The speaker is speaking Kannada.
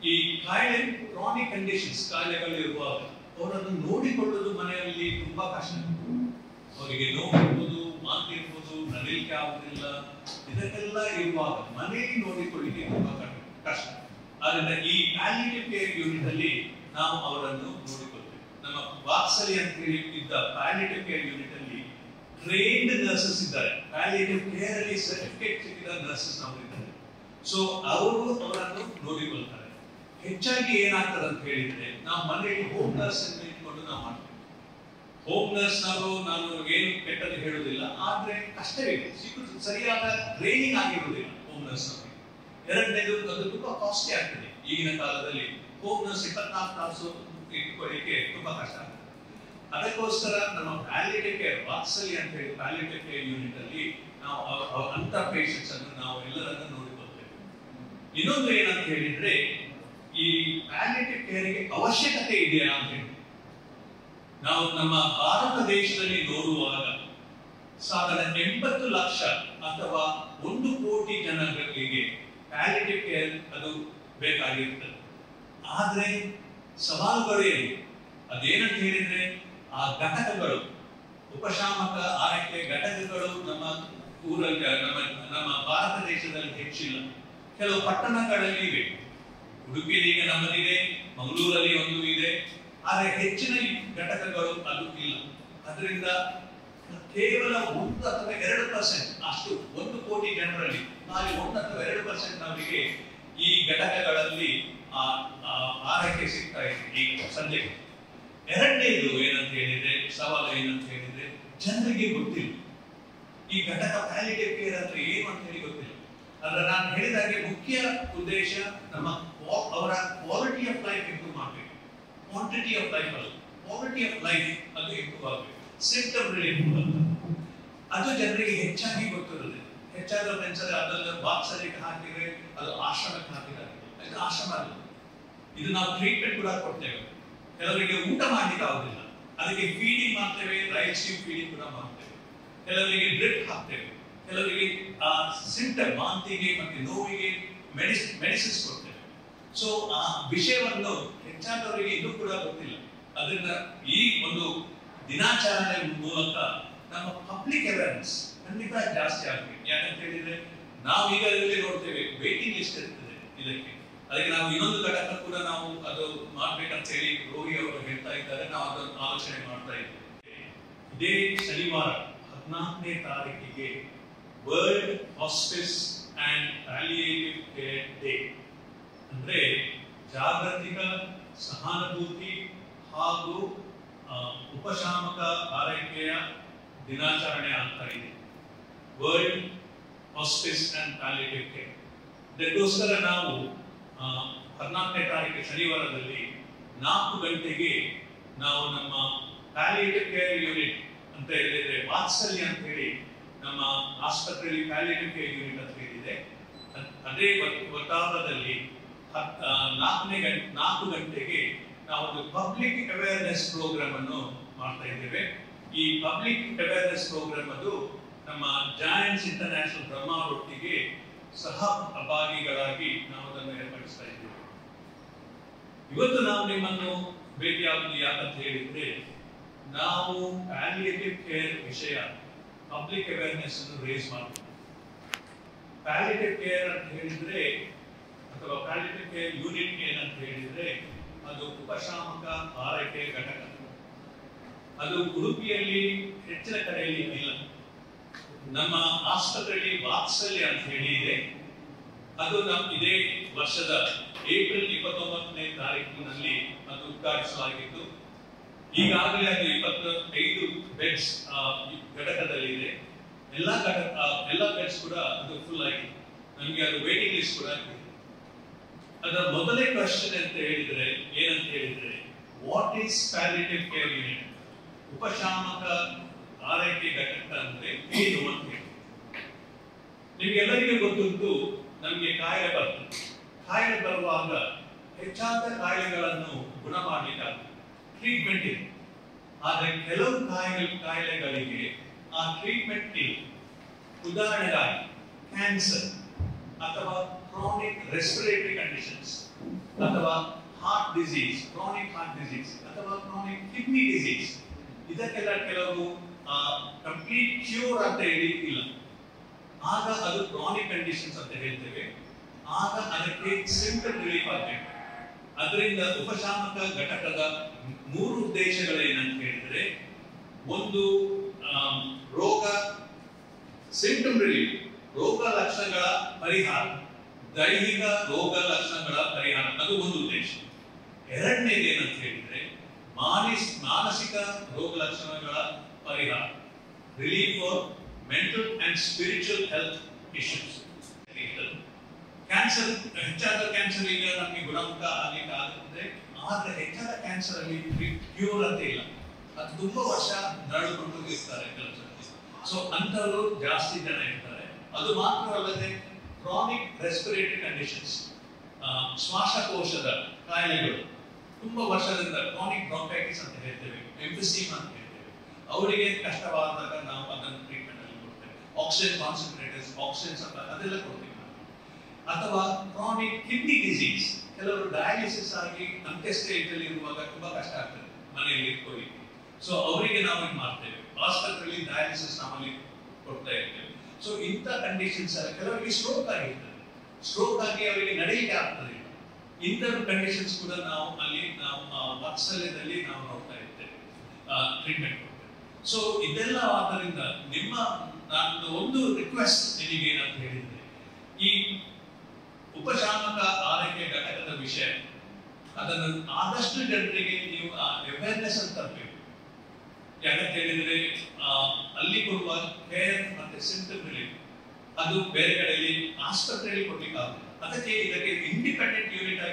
ಈ ಕಾಯಿಲೆ ಕ್ರಾನಿಕ್ ಕಂಡೀಷನ್ಸ್ ಕಾಯಿಲೆಗಳು ಇರುವಾಗ ಅವರನ್ನು ನೋಡಿಕೊಳ್ಳುವುದು ಮನೆಯಲ್ಲಿ ತುಂಬಾ ಕಷ್ಟ ಅವರಿಗೆ ನೋವು ಇರ್ಬೋದು ಮಾತು ಇರ್ಬೋದು ನಡೀಲಿಕ್ಕೆ ಆಗುದಿಲ್ಲ ಇದಕ್ಕೆಲ್ಲ ಇರುವಾಗ ಮನೆಯಲ್ಲಿ ನೋಡಿಕೊಳ್ಳಿಕ್ಕೆ ತುಂಬಾ ಕಷ್ಟ- ಕಷ್ಟ ಆದ್ರಿಂದ ಈ ಪ್ಯಾಲಿಯೇಟಿವ್ ಕೇರ್ ಯೂನಿಟ್ ಅಲ್ಲಿ ನಾವು ಅವರನ್ನು ನೋಡಿಕೊಳ್ತೇವೆ ನಮ್ಮ ವಾತ್ಸಲ್ಯ ಅಂತ ಹೇಳಿ ಇದ್ದ ಪ್ಯಾಲಿಯೇಟಿವ್ ಕೇರ್ ಯೂನಿಟ್ ಅಲ್ಲಿ ಟ್ರೈನ್ಡ್ ನರ್ಸಸ್ ಇದ್ದಾರೆ ಪ್ಯಾಲಿಯೇಟಿವ್ ಕೇರ್ ಅಲ್ಲಿ ಸರ್ಟಿಫಿಕೇಟ್ ಸಿಕ್ಕಿದ ನರ್ಸಸ್ ನಾವು ಇದ್ದಾರೆ ಸೊ ಅವರು ಅವರನ್ನು ನೋಡಿಕೊಳ್ತಾರೆ ಹೆಚ್ಚಾಗಿ ಏನಾಗ್ತದೆ ಅಂತ ಹೇಳಿದ್ರೆ ನಾವು ಮನೆಯಲ್ಲಿ ಹೋಮ್ ನರ್ಸ್ ಅನ್ನು ಇಟ್ಕೊಂಡು ನಾವು ಮಾಡ್ತೇವೆ ಹೋಮ್ ನರ್ಸ್ ನಾವು ನಾನು ಏನು ಕೆಟ್ಟದ್ದು ಹೇಳುವುದಿಲ್ಲ ಆದ್ರೆ ಕಷ್ಟವಿದೆ ಸಿಕ್ಕುದು ಸರಿಯಾದ ಟ್ರೈನಿಂಗ್ ಆಗಿರುವುದಿಲ್ಲ ಹೋಮ್ ನರ್ಸ್ ನಮಗೆ ಎರಡನೇದು ಅದು ತುಂಬಾ ಕಾಸ್ಟ್ಲಿ ಆಗ್ತದೆ ಈಗಿನ ಕಾಲದಲ್ಲಿ ಹೋಮ್ ನರ್ಸ್ ಇಪ್ಪತ್ನಾಲ್ಕು ತಾಸು ಇಟ್ಕೊಳ್ಳಿಕ್ಕೆ ತುಂಬಾ ಕಷ್ಟ ಆಗ್ತದೆ ಅದಕ್ಕೋಸ್ಕರ ನಮ್ಮ ಪ್ಯಾಲಿಯೇಟಿವ್ ಕೇರ್ ವಾತ್ಸಲ್ಯ ಅಂತ ಹೇಳಿ ಪ್ಯಾಲಿಯೇಟಿವ್ ಕೇರ್ ಯೂನಿಟ್ ಅಲ್ಲಿ ನಾವು ಅವ- ಅವ- ಅಂತ ಪೇಷಂಟ್ಸ್ ಅನ್ನು ನಾವು ಎಲ್ಲರನ್ನ ನೋಡಿಕೊಳ್ತೇವೆ ಇನ್ನೊಂದು ಏನಂತ ಹೇಳಿದ್ರೆ ಈ ಪ್ಯಾಲಿಯೇಟಿವ್ ಕೇರ್ಗೆ ಅವಶ್ಯಕತೆ ಇದೆಯಾ ಅಂತ ಹೇಳಿ ನಾವು ನಮ್ಮ ಭಾರತ ದೇಶದಲ್ಲಿ ನೋಡುವಾಗ ಸಾಧಾರಣ ಎಂಬತ್ತು ಲಕ್ಷ ಅಥವಾ ಒಂದು ಕೋಟಿ ಜನಗಳಿಗೆ ಪ್ಯಾಲಿಯೇಟಿವ್ ಕೇರ್ ಅದು ಬೇಕಾಗಿರ್ತದೆ ಆದ್ರೆ ಸವಾಲುಗಳು ಏನು ಅದೇನಂತ ಹೇಳಿದ್ರೆ ಆ ಘಟಕಗಳು ಉಪಶಾಮಕ ಆರೈಕೆ ಘಟಕಗಳು ನಮ್ಮ ಊರಲ್ಲಿ ನಮ್ಮ ನಮ್ಮ ಭಾರತ ದೇಶದಲ್ಲಿ ಹೆಚ್ಚಿಲ್ಲ ಕೆಲವು ಪಟ್ಟಣಗಳಲ್ಲಿ ಇವೆ ಉಡುಪಿಯಲ್ಲಿ ಈಗ ನಮ್ಮದಿದೆ ಮಂಗಳೂರಲ್ಲಿ ಒಂದು ಇದೆ ಆದರೆ ಹೆಚ್ಚಿನ ಈ ಘಟಕಗಳು ಅದು ಇಲ್ಲ ಅದರಿಂದ ಕೇವಲ ಒಂದು ಅಥವಾ ಎರಡು ಪರ್ಸೆಂಟ್ ಅಷ್ಟು ಒಂದು ಕೋಟಿ ಜನರಲ್ಲಿ ಖಾಲಿ ಒಂದು ಅಥವಾ ಎರಡು ಪರ್ಸೆಂಟ್ ಅವರಿಗೆ ಈ ಘಟಕಗಳಲ್ಲಿ ಆ ಆ ಆರೈಕೆ ಸಿಗ್ತಾ ಇದೆ ಈಗ ಸದ್ಯಕ್ಕೆ ಎರಡನೇದು ಏನಂತ ಹೇಳಿದ್ರೆ ಸವಾಲು ಏನಂತ ಹೇಳಿದ್ರೆ ಜನರಿಗೆ ಗೊತ್ತಿಲ್ಲ ಈ ಘಟಕ ಪ್ಯಾಲಿಟೇವ್ ಕೇರ್ ಅಂದ್ರೆ ಏನು ಅಂತ ಹೇಳಿ ಗೊತ್ತಿಲ್ಲ ಅಂದ್ರೆ ನಾನು ಹೇಳಿದಾಗೆ ಮುಖ್ಯ ಉದ್ದೇಶ ನಮ್ಮ ಕ್ವಾ- ಅವರ ಕ್ವಾಲಿಟಿ ಆಫ್ ಲೈಫ್ ಇಂಪ್ರೂವ್ ಮಾಡಬೇಕು ಕ್ವಾಂಟಿಟಿ ಆಫ್ ಲೈಫ್ ಅಲ್ಲ ಕ್ವಾಲಿಟಿ ಆಫ್ ಲೈಫ್ ಅದು ಇಂಪ್ರೂವ್ ಆಗಬೇಕು ಸಿಂಟಮ್ ರಿಲೀಫ್ ಅಂತ ಅದು ಜನರಿಗೆ ಹೆಚ್ಚಾಗಿ ಗೊತ್ತಿರುತ್ತದೆ ಹೆಚ್ಚಾದ ಫ್ರೆಂಡ್ಸ್ ಅದನ್ನ ಬಾಕ್ಸರಿಗೆ ಹಾಕಿದ್ರೆ ಅದು ಆಶ್ರಮಕ್ಕೆ ಹಾಕಿದ್ದಾರೆ ಇದು ಆಶ್ರಮ ಅಲ್ಲ ಇದು ನಾವು ಟ್ರೀಟ್ಮೆಂಟ್ ಕೂಡ ಕೊಡ್ತೇವೆ ಕೆಲವರಿಗೆ ಊಟ ಮಾಡ್ಲಿಕ್ಕೆ ಆಗುದಿಲ್ಲ ಅದಕ್ಕೆ ಫೀಡಿಂಗ್ ಮಾಡ್ತೇವೆ ರೈಸ್ ಫೀಡಿಂಗ್ ಕೂಡ ಮಾಡ್ತೇವೆ ಕೆಲವರಿಗೆ ಡ್ರಿಪ್ ಹಾಕ್ತೇವೆ ಕೆಲವರಿಗೆ ಆ ಸಿಂಟಮ್ ವಾಂತಿಗೆ ಮತ್ತೆ ನೋವಿಗೆ ಮೆಡಿಸಿನ್ ಮೆಡಿಸಿನ್ಸ್ ಕೊಡ್ತೇವೆ ಸೊ ಆ ವಿಷಯವನ್ನು ಹೆಚ್ಚಾದವರಿಗೆ ಇನ್ನೂ ಕೂಡ ಗೊತ್ತಿಲ್ಲ ಅದರಿಂದ ಈ ಒಂದು ದಿನಾಚರಣೆ ಮೂಲಕ ನಮ್ಮ ಪಬ್ಲಿಕ್ ಅವೇರ್ನೆಸ್ ಖಂಡಿತ ಜಾಸ್ತಿ ಆಗಬೇಕು ಯಾಕಂತ ಹೇಳಿದ್ರೆ ನಾವು ಈಗಾಗಲೇ ನೋಡ್ತೇವೆ ವೇಟಿಂಗ್ ಲಿಸ್ಟ್ ಇರ್ತದೆ ಇದಕ್ಕೆ ಅದಕ್ಕೆ ನಾವು ಇನ್ನೊಂದು ಘಟಕ ಕೂಡ ನಾವು ಅದು ಮಾಡ್ಬೇಕಂತ ಹೇಳಿ ರೋಗಿ ಅವರು ಹೇಳ್ತಾ ಇದ್ದಾರೆ ನಾವು ಅದನ್ನು ಆಲೋಚನೆ ಮಾಡ್ತಾ ಇದ್ದೇವೆ ಇದೇ ಶನಿವಾರ ಹದಿನಾಲ್ಕನೇ ತಾರೀಕಿಗೆ world hospice and palliative care day ಅಂದ್ರೆ ಜಾಗತಿಕ ಸಹಾನುಭೂತಿ ಹಾಗೂ ಆ, ಉಪಶಾಮಕ ಆರೈಕೆಯ ದಿನಾಚರಣೆ ಆಗ್ತಾ ಇದೆ world hospice and palliative care ಇದಕ್ಕೋಸ್ಕರ ನಾವು ಆ, ಹದಿನಾಲ್ಕನೇ ತಾರೀಕು ಶನಿವಾರದಲ್ಲಿ ನಾಲ್ಕು ಗಂಟೆಗೆ ನಾವು ನಮ್ಮ ಪ್ಯಾಲಿಯೇಟಿವ್ ಕೇರ್ ಯೂನಿಟ್ ಅಂತ ಹೇಳಿದ್ರೆ ವಾತ್ಸಲ್ಯ ಅಂತ ಹೇಳಿ ನಮ್ಮ ಆಸ್ಪತ್ರೆಯಲ್ಲಿ ಪ್ಯಾಲಿಯೇಟಿವ್ ಕೇರ್ ಯೂನಿಟ್ ಅಂತ ಹೇಳಿದೆ ಅದ್- ಅದೇ ವತ್- ವಟಾರದಲ್ಲಿ ಹತ್- ಆ, ನಾಲ್ಕನೇ ಗಂಟೆ ನಾಲ್ಕು ಗಂಟೆಗೆ ನಾವು ಒಂದು ಪಬ್ಲಿಕ್ ಅವೇರ್ನೆಸ್ ಪ್ರೋಗ್ರಾಮ್ ಅನ್ನು ಮಾಡ್ತಾ ಇದ್ದೇವೆ ಈ ಪಬ್ಲಿಕ್ ಅವೇರ್ನೆಸ್ ಪ್ರೋಗ್ರಾಮ್ ಅದು ನಮ್ಮ ಜಾಯನ್ಸ್ ಇಂಟರ್ನ್ಯಾಷನಲ್ ಬ್ರಹ್ಮಾವರೊಟ್ಟಿಗೆ ಸಹ ಭಾಗಿಗಳಾಗಿ ನಾವು ಅದನ್ನು ಏರ್ಪಡಿಸ್ತಾ ಇದ್ದೇವೆ ಇವತ್ತು ನಾವು ನಿಮ್ಮನ್ನು ಭೇಟಿಯಾಗುವುದು ಯಾಕಂತ ಹೇಳಿದ್ರೆ ನಾವು ಪ್ಯಾಲಿಯೇಟಿವ್ ಕೇರ್ ವಿಷಯ ಪಬ್ಲಿಕ್ ಅವೇರ್ನೆಸ್ ಅನ್ನು ರೇಸ್ ಮಾಡಬೇಕು ಪ್ಯಾಲಿಯೇಟಿವ್ ಕೇರ್ ಅಂತ ಹೇಳಿದ್ರೆ ಅಥವಾ ಪ್ಯಾಲಿಯೇಟಿವ್ ಕೇರ್ ಯೂನಿಟ್ ಏನಂತ ಹೇಳಿದ್ರೆ ಅದು ಉಪಶಾಮಕ ಆರೈಕೆ ಘಟಕ ಅದು ಉಡುಪಿಯಲ್ಲಿ ಹೆಚ್ಚಿನ ಕಡೆಯಲ್ಲಿ ಇಲ್ಲ ನಮ್ಮ ಆಸ್ಪತ್ರೆಯಲ್ಲಿ ವಾತ್ಸಲ್ಯ ಅಂತ ಹೇಳಿ ಇದೆ ಅದು ನಮ್ಮ ಇದೇ ವರ್ಷದ ಏಪ್ರಿಲ್ ಇಪ್ಪತ್ತೊಂಬತ್ತನೇ ತಾರೀಕಿನಲ್ಲಿ ಅದು ಉದ್ಘಾಟಿಸಲಾಗಿದ್ದು ಈಗಾಗಲೇ ಅದು ಇಪ್ಪತ್ತೈದು ಬೆಡ್ಸ್ ಘಟಕದಲ್ಲಿ ಇದೆ ಎಲ್ಲ ಘಟಕ ಆ, ಎಲ್ಲ ಬೆಡ್ಸ್ ಕೂಡ ಅದು ಫುಲ್ ಆಗಿದೆ ನಮಗೆ ಅದು ವೇಟಿಂಗ್ ಲಿಸ್ಟ್ ಕೂಡ ಇದೆ ಅದರ ಮೊದಲನೇ ಕ್ವಶನ್ ಅಂತ ಹೇಳಿದ್ರೆ ಏನಂತ ಹೇಳಿದ್ರೆ what is palliative care unit ಉಪಶಾಮಕ ಆರೈಕೆ ಘಟಕ ಅಂದ್ರೆ ಏನು ಅಂತ ಹೇಳಿ ನಿಮ್ಗೆಲ್ಲರಿಗೂ ಗೊತ್ತುಂಟು ನಮಗೆ ಕಾಯಿಲೆ ಬರ್ತದೆ ಕಾಯಿಲೆ ಬರುವಾಗ ಹೆಚ್ಚಾದ ಕಾಯಿಲೆಗಳನ್ನು ಗುಣ ಮಾಡಲಿಕ್ಕಾಗ್ತದೆ ಟ್ರೀಟ್ಮೆಂಟ್ ಇದೆ ಆದ್ರೆ ಕೆಲವು ಕಾಯಿಲೆ ಕಾಯಿಲೆಗಳಿಗೆ ಆ ಟ್ರೀಟ್ಮೆಂಟ್ ಇಲ್ಲ ಉದಾಹರಣೆಗಾಗಿ ಕ್ಯಾನ್ಸರ್ ಅಥವಾ ಕ್ರಾನಿಕ್ ರೆಸ್ಪಿರೇಟರಿ ಕಂಡೀಷನ್ಸ್ ಅಥವಾ heart disease chronic heart disease ಅಥವಾ ಕ್ರಾನಿಕ್ ಕಿಡ್ನಿ ಡಿಸೀಸ್ ಇದಕ್ಕೆಲ್ಲ ಕೆಲವು ಕಂಪ್ಲೀಟ್ ಕ್ಯೂರ್ ಅಂತ ಹೇಳಿ ಇಲ್ಲ ಆಗ ಅದು ಕ್ರಾನಿಕ್ ಕಂಡೀಷನ್ಸ್ ಅಂತ ಹೇಳ್ತೇವೆ ಆಗ ಅದಕ್ಕೆ ಸಿಂಪಲ್ ರಿಲೀಫ್ ಆಗಬೇಕು ಅದರಿಂದ ಉಪಶಾಮಕ ಘಟಕದ ಮೂರು ಉದ್ದೇಶಗಳೇನಂತ ಹೇಳಿದ್ರೆ ಒಂದು ಆಮ್, ರೋಗ ಸಿಂಟಮ್ ರಿಲೀಫ್ ರೋಗ ಲಕ್ಷಣಗಳ ಪರಿಹಾರ ದೈಹಿಕ ರೋಗ ಲಕ್ಷಣಗಳ ಪರಿಹಾರ ಅದು ಒಂದು ಉದ್ದೇಶ ಎರಡನೇದು ಏನಂತ ಹೇಳಿದ್ರೆ ಮಾನಿಸ್ ಮಾನಸಿಕ ರೋಗ ಲಕ್ಷಣಗಳ ಪರಿಹಾರ relief for mental and spiritual health issues cancer ಹೆಚ್ಚಾದ ಕ್ಯಾನ್ಸರ್ ಈಗ ನಮಗೆ ಗುಣಮುಖ ಆಗ್ಲಿಕ್ಕೆ ಆಗುತ್ತೆ ಆದ್ರೆ ಹೆಚ್ಚಾದ ಕ್ಯಾನ್ಸರ್ ಅಲ್ಲಿ ಕ್ಯೂರ್ ಅಂತ ಇಲ್ಲ ಅದು ತುಂಬಾ ವರ್ಷ ನರಳಿಕೊಂಡು ಇರ್ತಾರೆ ಕೆಲವು ಸೊ ಅಂತವರು ಜಾಸ್ತಿ ಜನ ಇರ್ತಾರೆ ಅದು ಮಾತ್ರವಲ್ಲದೆ ಕ್ರಾನಿಕ್ ರೆಸ್ಪಿರೇಟರಿ ಕಂಡೀಷನ್ಸ್ ಶ್ವಾಸಕೋಶದ ಕಾಯಿಲೆಗಳು ತುಂಬಾ ವರ್ಷದಿಂದ ಕ್ರಾನಿಕ್ ಬ್ರಾಂಕೈಟಿಸ್ ಅಂತ ಹೇಳ್ತೇವೆ ಎಂಫಿಸೀಮ್ ಅಂತ ಹೇಳ್ತೇವೆ ಅವರಿಗೆ ಕಷ್ಟವಾದಾಗ ನಾವು ಅದನ್ನು ಟ್ರೀಟ್ಮೆಂಟ್ ಅಲ್ಲಿ ಕೊಡ್ತೇವೆ ಆಕ್ಸಿಜನ್ ಕಾನ್ಸಂಟ್ರೇಟರ್ಸ್ ಆಕ್ಸಿಜನ್ ಸಪ್ಲೈ ಅದೆಲ್ಲ ಕೊಡ್ತೀವಿ ನಾವು. ಅಥವಾ ಕ್ರಾನಿಕ್ ಕಿಡ್ನಿ ಡಿಸೀಸ್ ಕೆಲವರು ಡಯಾಲಿಸಿಸ್ ಆಗಿ ಅಂತ್ಯಸ್ಟೇಜ್ ಅಲ್ಲಿ ಇರುವಾಗ ತುಂಬಾ ಕಷ್ಟ ಆಗ್ತದೆ ಮನೆಯಲ್ಲಿ ಇಟ್ಕೊಳ್ಳಿಕ್ಕೆ ಸೊ ಅವರಿಗೆ ನಾವು ಇದು ಮಾಡ್ತೇವೆ ಆಸ್ಪತ್ರೆಯಲ್ಲಿ ಡಯಾಲಿಸಿಸ್ ನಮ್ಮಲ್ಲಿ ಕೊಡ್ತಾ ಇರ್ತೇವೆ ಸೊ ಇಂಥ ಕಂಡೀಷನ್ಸ್ ಕೆಲವರಿಗೆ ಸ್ಟ್ರೋಕ್ ಆಗಿರ್ತದೆ ಸ್ಟ್ರೋಕ್ ಆಗಿ ಅವರಿಗೆ ನಡೆಯಲಿಕ್ಕೆ ಆಗ್ತದೆ ಇಂಥ ಕಂಡೀಷನ್ಸ್ ಕೂಡ ನಾವು ಅಲ್ಲಿ ನಾವು ಆ, ವಾತ್ಸಲ್ಯದಲ್ಲಿ ನಾವು ನೋಡ್ತಾ ಇರ್ತೇವೆ ಟ್ರೀಟ್ಮೆಂಟ್ ಕೊಡ್ತೇವೆ ಸೊ ಇದೆಲ್ಲ ಆದ್ದರಿಂದ ನಿಮ್ಮ ನಾನು ಒಂದು ರಿಕ್ವೆಸ್ಟ್ ನಿಮಗೆ ಏನಂತ ಹೇಳಿದ್ರೆ ಈ ಉಪಶಾಮಕ ಆರೈಕೆ ಘಟಕದ ವಿಷಯ ಅದನ್ನು ಆದಷ್ಟು ಜನರಿಗೆ ನೀವು ಅವೇರ್ನೆಸ್ ಅಂತ ತರಬೇಕು ಯಾಕಂತ ಹೇಳಿದ್ರೆ ಆ, ಅಲ್ಲಿ ಕೊಡುವ ಕೇರ್ ಮತ್ತೆ ಸಿಂಟಮ್ ರಿಲೀಫ್ ಅದು ಬೇರೆ ಕಡೆಯಲ್ಲಿ ಆಸ್ಪತ್ರೆಯಲ್ಲಿ ಕೊಡ್ಲಿಕ್ಕೆ ಆಗುದಿಲ್ಲ ಅದಕ್ಕೆ ಇದಕ್ಕೆ ಇಂಡಿಪೆಂಡೆಂಟ್ ಯೂನಿಟ್